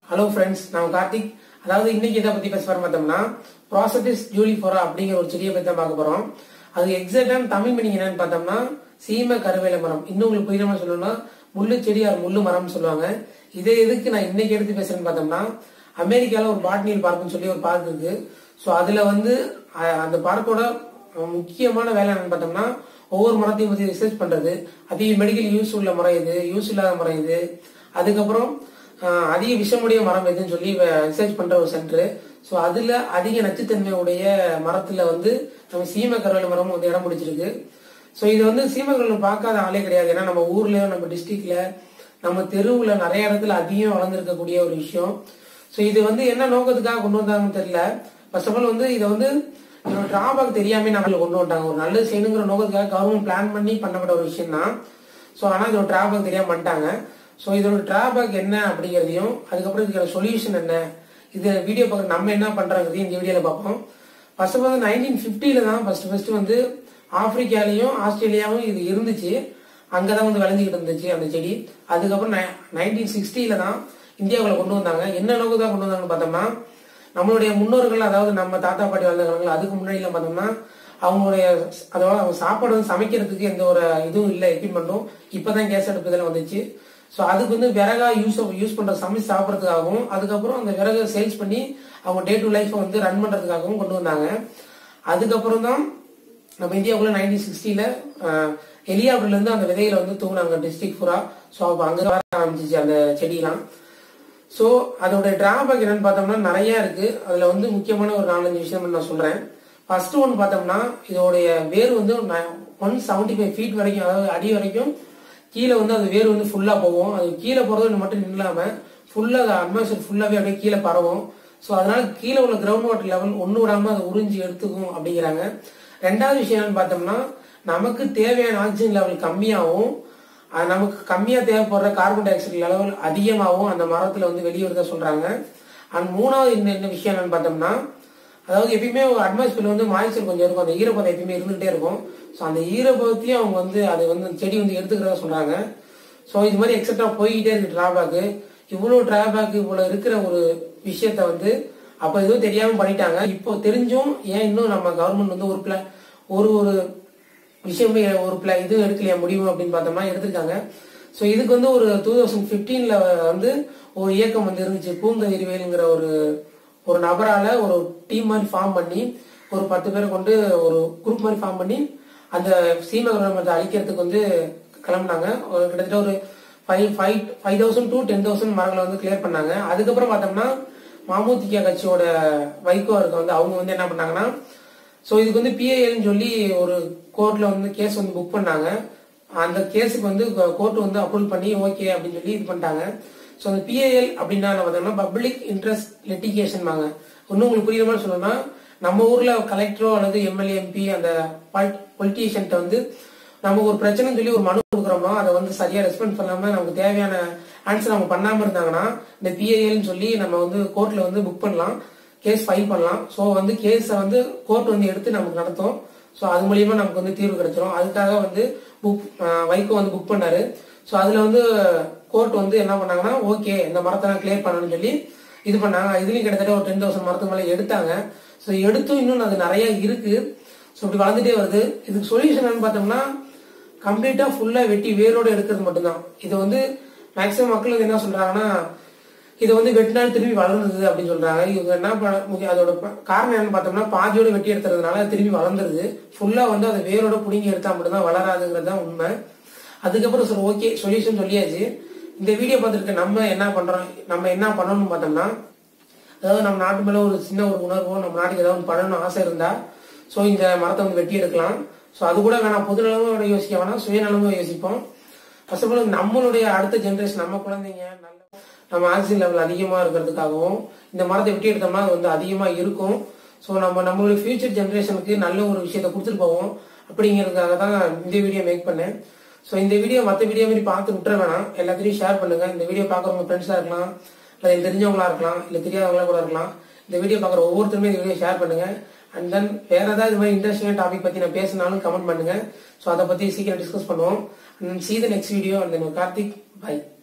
hello friends நான் கார்த்திக் அதாவது இன்னைக்கு எதை பத்தி பேச போறோம் பார்த்தோம்னா ப்ராசட்டிஸ் ஜூலிஃபோரா அப்படிங்கிற ஒரு செடியை பத்தி தான் பார்க்க போறோம் அது எக்ஸாக்டான தமிழ் மீனிங் என்னன்னு பார்த்தோம்னா சீம கருவேல மரம் இன்னும் உங்களுக்கு புரியுற மாதிரி சொல்லணும்னா முள்ளு செடி ஆர் முள்ளு மரம்னு சொல்லுவாங்க இதை எதுக்கு நான் இன்னைக்கு எடுத்து பேசுறேன்னு பார்த்தோம்னா அமெரிக்கால ஒரு பாட்னியல் பார்க்னு சொல்லி ஒரு பார்க் இருக்கு ஸோ அதுல வந்து அஹ், அந்த பார்க்கோட முக்கியமான வேலை என்னன்னு பார்த்தோம்னா ஒவ்வொரு மரத்தையும் பத்தி ரிசர்ச் பண்றது அதிக மெடிக்கல் யூஸ் உள்ள மரம் இது யூஸ் இல்லாத மரம் இது அதுக்கப்புறம் ஆஹ், அதிக விஷமுடைய மரம் எதுன்னு சொல்லி ரிசர்ச் பண்ற ஒரு சென்டர் ஸோ அதுல அதிக நச்சுத்தன்மை உடைய மரத்துல வந்து நம்ம சீம கருவேல மரம் வந்து இடம் பிடிச்சிருக்கு ஸோ இது வந்து சீம கருவேல பார்க்காத ஆளே கிடையாது ஏன்னா நம்ம ஊர்ல நம்ம டிஸ்ட்ரிக்ட்ல நம்ம தெருவுல நிறைய இடத்துல அதிகம் வளர்ந்துருக்கக்கூடிய ஒரு விஷயம் ஸோ இது வந்து என்ன நோக்கத்துக்காக கொண்டு வந்தாங்கன்னு தெரியல ஃபர்ஸ்ட் ஆஃப் ஆல் வந்து இதை வந்து இதோட டிராபேக் தெரியாம நம்மள கொண்டு வந்துட்டாங்க ஒரு நல்லது செய்யணுங்கிற நோக்கத்துக்காக கவர்மெண்ட் பிளான் பண்ணி பண்ணப்பட்ட ஒரு விஷயம் தான் ஸோ ஆனால் இதோட டிராபேக் தெரியாம பண்ணிட்டாங்க ஸோ இதோட டிராபேக் என்ன அப்படிங்கிறதையும் அதுக்கப்புறம் இதுக்கான சொல்யூஷன் என்ன இது வீடியோ பார்க்க நம்ம என்ன பண்றோங்கிறதையும் இந்த வீடியோல பார்ப்போம் ஃபர்ஸ்ட் ஆஃப் ஆல் நைன்டீன் ஃபிஃப்டியில தான் ஃபர்ஸ்ட் ஃபர்ஸ்ட் வந்து ஆப்பிரிக்காலையும் ஆஸ்திரேலியாவும் இது இருந்துச்சு அங்கதான் வந்து விளைஞ்சிக்கிட்டு இருந்துச்சு அந்த செடி அதுக்கப்புறம் நைன்டீன் சிக்ஸ்டியில தான் இந்தியாவுக்குள்ள கொண்டு வந்தாங்க என்ன அளவுக்கு தான் கொண்டு வந்தாங்கன்னு பார்த்தோம்னா நம்மளுடைய முன்னோர்கள் அதாவது நம்ம தாத்தா பாட்டி வாழ்ந்த காலங்கள் அதுக்கு முன்னாடிலாம் பார்த்தோம்னா அவங்களுடைய அதாவது அவங்க சாப்பாடு வந்து சமைக்கிறதுக்கு எந்த ஒரு இதுவும் இல்லை எக்யூப்மெண்ட்டும் இப்பதான் கேஸ் அடுப்பு இதெல்லாம் வந்துச்சு ஸோ அதுக்கு வந்து விறகா யூஸ் யூஸ் பண்ற சமைச்சு சாப்பிட்றதுக்காகவும் அதுக்கப்புறம் அந்த விறகு சேல்ஸ் பண்ணி அவங்க டே டு லைஃப்பை வந்து ரன் பண்றதுக்காகவும் கொண்டு வந்தாங்க அதுக்கப்புறம் தான் நம்ம இந்தியாவுக்குள்ள நைன்டீன் சிக்ஸ்டியில எலியாபுரில இருந்து அந்த விதைகளை வந்து தூங்கினாங்க டிஸ்ட்ரிக்ட் பூரா ஸோ அப்போ அங்கே வர ஆரம்பிச்சிச்சு அந்த செடியெல்லாம் ஸோ அதோட டிராபேக் என்னன்னு பார்த்தோம்னா நிறைய இருக்கு அதுல வந்து முக்கியமான ஒரு நாலஞ்சு விஷயம் நான் சொல்றேன் ஃபர்ஸ்ட் ஒன் பார்த்தோம்னா இதோடைய வேர் வந்து ஒன் செவன்டி ஃபைவ் ஃபீட் வரைக்கும் அதாவது அடி வரைக்கும் கீழே வந்து அது வேர் வந்து ஃபுல்லா போகும் அது கீழே போறது மட்டும் நில்லாம ஃபுல்லா அது அட்மாஸ்பியர் ஃபுல்லாவே அப்படியே கீழே பரவும் ஸோ அதனால கீழே உள்ள கிரவுண்ட் வாட்டர் லெவல் ஒன்று விடாம அதை உறிஞ்சி எடுத்துக்கும் அப்படிங்கிறாங்க ரெண்டாவது விஷயம் என்னன்னு பார்த்தோம்னா நமக்கு தேவையான ஆக்சிஜன் லெவல் கம்மியாகவும் அது நமக்கு கம்மியா தேவைப்படுற கார்பன் டை ஆக்சைடு லெவல் அதிகமாகவும் அந்த மரத்துல வந்து வெளியே சொல்றாங்க அண்ட் மூணாவது என்ன என்ன விஷயம் என்னன்னு பார்த்தோம்னா அதாவது எப்பயுமே ஒரு அட்மாஸ்பியர் வந்து மாய்ச்சல் கொஞ்சம் இருக்கும் அந்த ஈரப்பதம் எப்பயுமே இருந்துகிட்டே இருக்கும் ஸோ அந்த ஈரப்பதத்தையும் அவங்க வந்து அது வந்து செடி வந்து எடுத்துக்கிறதா சொல்றாங்க ஸோ இது மாதிரி எக்ஸட்ரா போய்கிட்டே இருக்கு டிராபேக்கு இவ்வளோ டிராபேக் இவ்வளோ இருக்கிற ஒரு விஷயத்த வந்து அப்போ எதுவும் தெரியாம பண்ணிட்டாங்க இப்போ தெரிஞ்சும் ஏன் இன்னும் நம்ம கவர்மெண்ட் வந்து ஒரு பிள ஒரு ஒரு விஷயமே ஒரு பிள இது எடுக்கலையா முடிவு அப்படின்னு பார்த்தோம்னா எடுத்திருக்காங்க ஸோ இதுக்கு வந்து ஒரு டூ தௌசண்ட் ஃபிஃப்டீன்ல வந்து ஒரு இயக்கம் வந்து இருந்துச்சு பூங்கதிர்வேலுங்கிற ஒரு ஒரு நபரால ஒரு டீம் மாதிரி ஃபார்ம் பண்ணி ஒரு பத்து பேரை கொண்டு ஒரு குரூப் மாதிரி ஃபார்ம் பண்ணி அந்த சீம கவர்மெண்ட் அழிக்கிறதுக்கு வந்து கிளம்புனாங்க ஒரு கிட்டத்தட்ட ஒரு five five five thousand to ten thousand மரங்களை வந்து கிளியர் பண்ணாங்க அதுக்கப்புறம் பார்த்தோம்னா மாமூத்திகா கட்சியோட வைகோ இருக்க வந்து அவங்க வந்து என்ன பண்ணாங்கன்னா ஸோ இதுக்கு வந்து பிஏஎல்னு சொல்லி ஒரு கோர்ட்ல வந்து கேஸ் வந்து புக் பண்ணாங்க அந்த கேஸுக்கு வந்து கோர்ட் வந்து அப்ரூவல் பண்ணி ஓகே அப்படின்னு சொல்லி இது பண்ணிட்டாங்க ஸோ அந்த பிஏஎல் அப்படின்னா என்ன பார்த்தோம்னா பப்ளிக் இன்ட்ரெஸ்ட் லிட்டிகேஷன் வாங்க இன்னும் உங்களுக்கு புரியுற மாதிரி சொல்லணும்னா நம்ம ஊர்ல கலெக்டரோ அல்லது எம்எல்ஏ எம்பி அந்த பொலிட்டீஷியன்ட்ட வந்து நம்ம ஒரு பிரச்சனைன்னு சொல்லி ஒரு மனு கொடுக்குறோமோ அதை வந்து சரியா ரெஸ்பான்ஸ் பண்ணாம நமக்கு தேவையான ஆன்சர் அவங்க பண்ணாம இருந்தாங்கன்னா இந்த பிஏஎல்னு சொல்லி நம்ம வந்து கோர்ட்ல வந்து புக் பண்ணலாம் கேஸ் ஃபைல் பண்ணலாம் ஸோ வந்து கேஸை வந்து கோர்ட் வந்து எடுத்து நமக்கு நடத்தும் ஸோ அது மூலியமா நமக்கு வந்து தீர்வு கிடைச்சிரும் அதுக்காக வந்து புக் வைகோ வந்து புக் பண்ணாரு ஸோ அதுல வந்து கோர்ட் வந்து என்ன பண்ணாங்கன்னா ஓகே இந்த மரத்தை கிளியர் பண்ணணும்னு சொல்லி இது பண்ணாங்க இதுலயும் கிட்டத்தட்ட ஒரு டென் தௌசண்ட் மரத்துக்கு மேலே எடுத்தாங்க ஸோ எடுத்தும் இன்னும் அது நிறைய இருக்கு ஸோ இப்படி வளர்ந்துட்டே வருது இதுக்கு சொல்யூஷன் என்னன்னு பார்த்தோம்னா கம்ப்ளீட்டா ஃபுல்லா வெட்டி வேரோட எடுக்கிறது மட்டும்தான் இது வந்து மேக்சிமம் மக்கள் வந்து என்ன சொல்றாங்கன்னா இது வந்து வெட்டினால் திரும்பி வளர்ந்தது அப்படின்னு சொல்றாங்க இவங்க என்ன பண்ண- முக்கிய- அதோட ப- காரணம் என்னன்னு பார்த்தோம்னா பாதியோட வெட்டி எடுத்துறதுனால அது திரும்பி வளர்ந்துருது ஃபுல்லா வந்து அதை வேரோட புடுங்கி எடுத்தா மட்டும்தான் வளராதுங்கிறது தான் உண்மை அதுக்கப்புறம் சார் ஓகே சொல்யூஷன் சொல்லியாச்சு இந்த வீடியோ பார்த்துருக்க நம்ம என்ன பண்றோம் நம்ம என்ன பண்ணணும்னு பார்த்தோம்னா அதாவது நம்ம நாட்டு மேல ஒரு சின்ன ஒரு உணர்வோ நம்ம நாட்டுக்கு ஏதாவது ஒண்ணு பண்ணணும்னு ஆசை இருந்தா ஸோ இந்த மரத்தை வந்து வெட்டி எடுக்கலாம் ஸோ அது கூட வேணாம் பொது நலமோட யோசிக்க வேணாம் சுயநலமும் யோசிப்போம் ஃபர்ஸ்ட் ஆஃப் ஆல் நம்மளுடைய அடுத்த ஜென்ரேஷன் நம்ம குழந்தைங்க நல்ல நம்ம ஆக்சிஜன் லெவல் அதிகமா இருக்கிறதுக்காகவும் இந்த மரத்தை வெட்டி எடுத்தோம்னா அது வந்து அதிகமா இருக்கும் ஸோ நம்ம நம்மளுடைய ஃபியூச்சர் ஜென்ரேஷனுக்கு நல்ல ஒரு விஷயத்தை கொடுத்துட்டு போவோம் அப்படிங்கிறதுக்காக தான் இந்த வீடியோ மேக் பண்ணேன் ஸோ இந்த வீடியோ மற்ற வீடியோ மாதிரி பார்த்து விட்டுற வேணாம் எல்லாத்தையும் ஷேர் பண்ணுங்க இந்த வீடியோ பார்க்குறவங்க ஃப்ரெண்ட்ஸாக இருக்கலாம் இல்லை எனக்கு தெரிஞ்சவங்களா இருக்கலாம் இல்லை தெரியாதவங்களா கூட இருக்கலாம் இந்த வீடியோ பார்க்குற ஒவ்வொருத்தருமே இந்த வீடியோ ஷேர் பண்ணுங்க அண்ட் தென் வேற ஏதாவது இது மாதிரி இன்ட்ரெஸ்டிங்கான டாபிக் பத்தி நான் பேசினாலும் கமெண்ட் பண்ணுங்க ஸோ அதை பத்தி சீக்கிரம் டிஸ்கஸ் பண்ணுவோம் and see the next video and then Karthik by